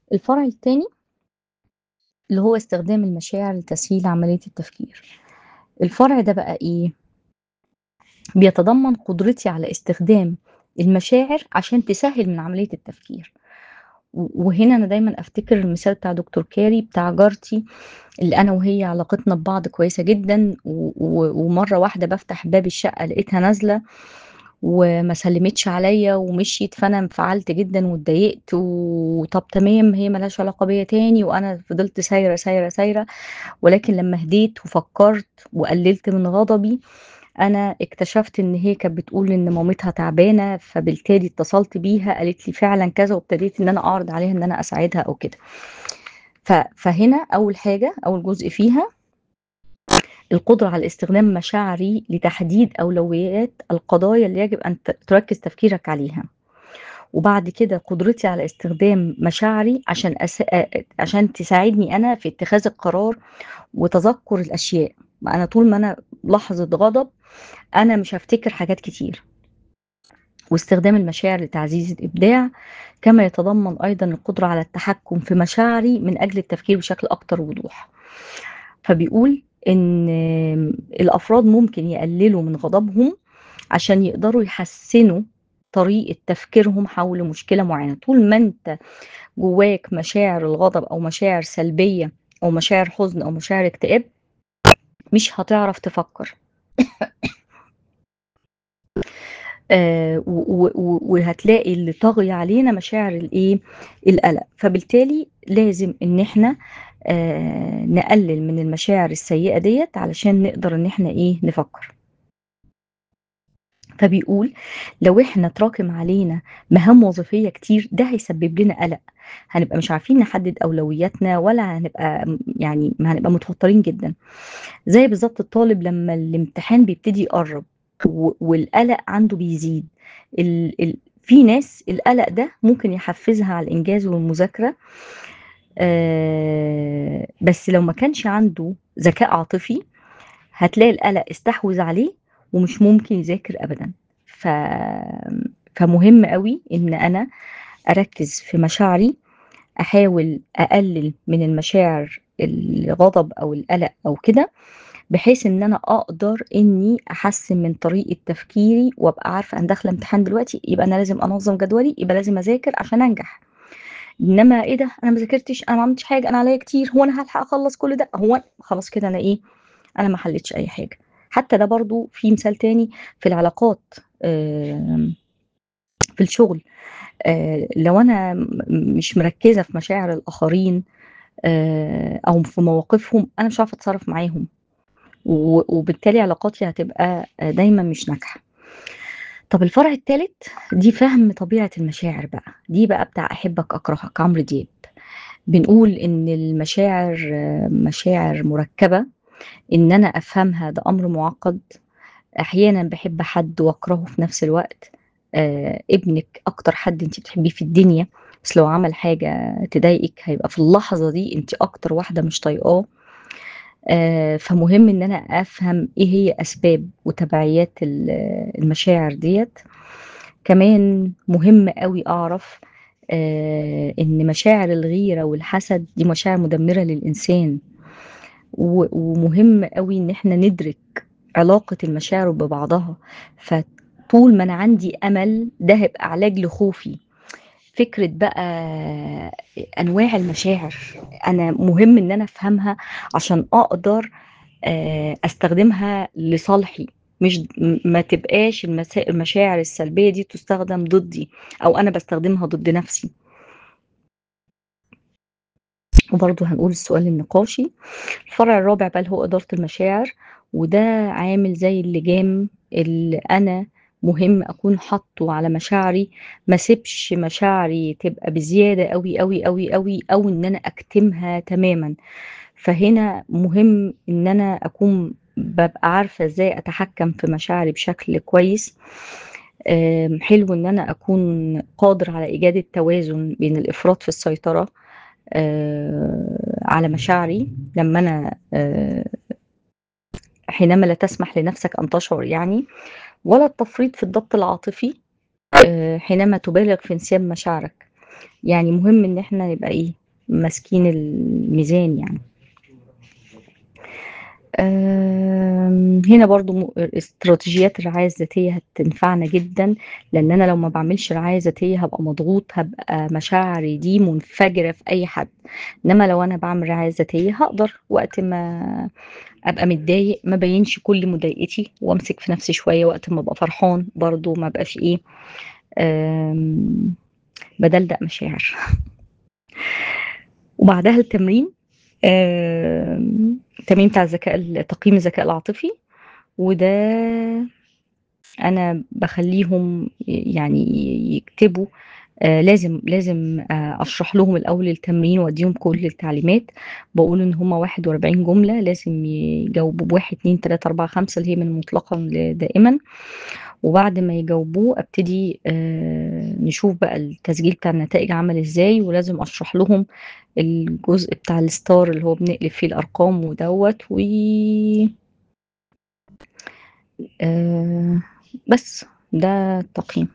الفرع التاني اللي هو استخدام المشاعر لتسهيل عملية التفكير. الفرع ده بقى إيه؟ بيتضمن قدرتي على استخدام المشاعر عشان تسهّل من عملية التفكير. و وهنا أنا دايمًا أفتكر المثال بتاع دكتور كاري بتاع جارتي اللي أنا وهي علاقتنا ببعض كويسة جدًا و و ومرّة واحدة بافتح باب الشقة لقيتها نازلة وما سلِّمتش عليّا ومشيت، فأنا انفعلت جدًا واتضايقت وطَب تمام هي ما لهاش علاقة بيّا تاني وأنا فضلت سايرة، سايرة، سايرة، ولكن لمّا هديت وفكّرت وقلِّلت من غضبي، أنا اكتشفت إن هي كانت بتقول إن مامتها تعبانة، فبالتالي اتصلت بيها قالت لي فعلًا كذا وابتديت إن أنا أعرض عليها إن أنا أساعدها أو كده. ف فهنا أول حاجة، أول جزء فيها القدرة على استخدام مشاعري لتحديد أولويات القضايا اللي يجب أن ت تركِّز تفكيرك عليها. وبعد كده قدرتي على استخدام مشاعري عشان أس أ عشان تساعدني أنا في اتخاذ القرار وتذكُّر الأشياء. ما أنا طول ما أنا لحظة غضب، أنا مش هافتكر حاجات كتير. واستخدام المشاعر لتعزيز الإبداع، كما يتضمن أيضًا القدرة على التحكُّم في مشاعري من أجل التفكير بشكل أكتر وضوح. فبيقول إن الأفراد ممكن يقلِّلوا من غضبهم عشان يقدروا يحسِّنوا طريقة تفكيرهم حول مشكلة معيّنة. طول ما أنت جواك مشاعر الغضب أو مشاعر سلبية أو مشاعر حزن أو مشاعر اكتئاب، مش هتعرف تفكّر. آآ و و و وهتلاقي اللي طاغية علينا مشاعر الإيه، القلق. فبالتالي لازم إن إحنا آآ نقلِّل من المشاعر السيئة ديّة علشان نقدر إن إحنا إيه، نفكّر. فبيقول لو إحنا اتراكم علينا مهام وظيفية كتير، ده هيسبب لنا قلق، هنبقى مش عارفين نحدد أولوياتنا ولا هنبقى م يعني ما هنبقى متوترين جدًا. زي بالضبط الطالب لمّا الامتحان بيبتدي يقرّب و والقلق عنده بيزيد. ال ال في ناس القلق ده ممكن يحفّزها على الإنجاز والمذاكرة آآ بس لو ما كانش عنده ذكاء عاطفي، هتلاقي القلق استحوذ عليه ومش ممكن يذاكر أبدًا. ف فمهم أوي إن أنا أركِّز في مشاعري، أحاول أقلِّل من المشاعر الغضب أو القلق أو كده، بحيث إن أنا أقدر إني أحسِّن من طريقة تفكيري وأبقى عارفة أنا داخلة امتحان دلوقتي، يبقى أنا لازم أنظّم جدولي، يبقى لازم أذاكر عشان أنجح. إنما إيه ده، أنا ما ذاكرتش، أنا ما عملتش حاجة، أنا عليّا كتير، هو أنا هالحق أخلّص كل ده؟ هو خلاص كده أنا إيه، أنا ما حلّيتش أي حاجة. حتى ده برضه في مثال تاني في العلاقات آمم في الشغل، آآ لو أنا م مش مركِّزة في مشاعر الآخرين آآ أو في مواقفهم، أنا مش هاعرف أتصرّف معاهم. و وبالتالي علاقاتي هتبقى آآ دايمًا مش ناجحة. طَب الفرع التالت، دي فهم طبيعة المشاعر بقى، دي بقى بتاع أحبك أكرهك عمرو دياب. بنقول إن المشاعر مشاعر مركّبة، إن أنا أفهمها ده أمر مُعقّد، أحيانًا باحب حد وأكرهه في نفس الوقت. آآ ابنِك أكتر حد أنتِ بتحبيه في الدنيا، بس لو عمل حاجة تضايقِك هيبقى في اللحظة دي أنتِ أكتر واحدة مش طايقاه. آآ فمهم إن أنا أفهم إيه هي أسباب وتبعيات ال المشاعر ديّة. كمان مهم أوي أعرف آآ إن مشاعر الغيرة والحسد دي مشاعر مدمرة للإنسان. و ومهم أوي إن إحنا ندرك علاقة المشاعر ببعضها. فطول ما أنا عندي أمل، ده هيبقى علاج لخوفي. فكرة بقى أنواع المشاعر، أنا مهم إن أنا أفهمها عشان أقدر آآ أستخدمها لصالحي، مش م ما تبقاش المسا المشاعر السلبية دي تُستخدم ضدي أو أنا باستخدمها ضد نفسي. وبرضه هنقول السؤال النقاشي. الفرع الرابع بقى اللي هو إدارة المشاعر، وده عامل زي اللجام اللي أنا مهم أكون حاطّه على مشاعري، ما اسيبش مشاعري تبقى بزيادة أوي، أوي، أوي، أوي أو إن أنا أكتمها تمامًا. فهنا مهم إن أنا أكون بابقى عارفة إزاي أتحكّم في مشاعري بشكل كويس. آمم حلو إن أنا أكون قادر على إيجاد التوازن بين الإفراط في السيطرة آآ على مشاعري، لمّا أنا آآ حينما لا تسمح لنفسك أن تشعر يعني، ولا التفريط في الضبط العاطفي آآ حينما تبالغ في انسياب مشاعرك. يعني مهم إن إحنا نبقى إيه، ماسكين الميزان يعني. آمم، هنا برضه م استراتيجيات الرعاية الذاتية هتنفعنا جدًا، لإن أنا لو ما باعملش رعاية ذاتية هابقى مضغوط، هابقى مشاعري دي منفجرة في أي حد، إنما لو أنا باعمل رعاية ذاتية هاقدر وقت ما أبقى متضايق ما أبيّنش كل مضايقتي وأمسك في نفسي شوية، وقت ما أبقى فرحان برضه ما أبقاش إيه، آمم، بادلدق مشاعر. وبعدها التمرين آمم، التمرين بتاع الذكاء ال تقييم الذكاء العاطفي، وده أنا باخلّيهم ي يعني يكتبوا آآ لازم لازم آآ أشرح لهم الأول التمرين وأدّيهم كل التعليمات، باقول إن هم 41 جملة لازم يجاوبوا ب1، 2، 3، 4، 5 اللي هي من مطلقًا لدائمًا، وبعد ما يجاوبوه أبتدي آآ نشوف بقى التسجيل بتاع النتائج عمل إزاي، ولازم أشرح لهم الجزء بتاع الstar اللي هو بنقلب فيه الأرقام ودوّة و آآ بس، ده التقييم.